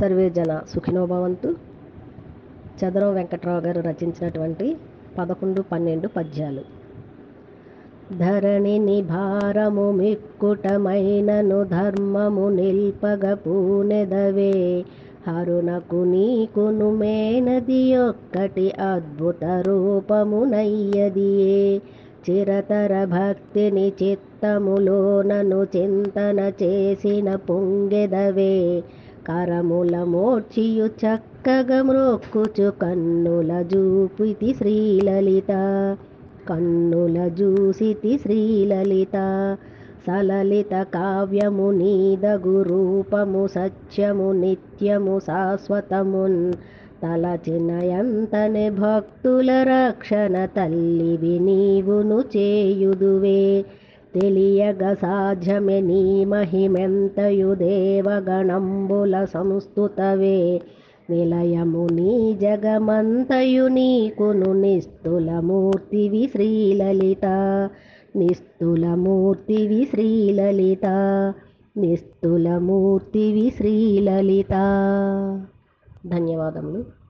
survey జన సుఖినోభవంతు చదరం వెంకట్రావు గారు రచించినటువంటి పదకొండు పన్నెండు పద్యాలు ధరణిని భారము మిక్కుటమైనను ధర్మము నిల్పగ పూనెదవే హరునకు నీకును మేనది ఒక్కటి అద్భుత రూపమునయ్యదియే చిరతర భక్తిని చిత్తములోనను చింతన చేసిన పొంగెదవే కరముల మోర్చియు చక్కగా మ్రొక్కుచు కన్నుల జూపితి శ్రీలలిత కన్నుల జూసితి శ్రీలలిత సలలిత కావ్యము నీదగు రూపము సత్యము నిత్యము శాశ్వతమున్ తలచినయంతనే భక్తుల రక్షణ తల్లివి నీవును చేయుదువే తెలియగ సాధ్యమే నీ మహిమెంతయు దేవగణంబుల సంస్థుతవే నిలయము నీ జగమంతయు నీకును నిస్తులమూర్తివి శ్రీలలిత నిస్తులమూర్తివి శ్రీలలిత నిస్తులమూర్తివి శ్రీలలిత ధన్యవాదములు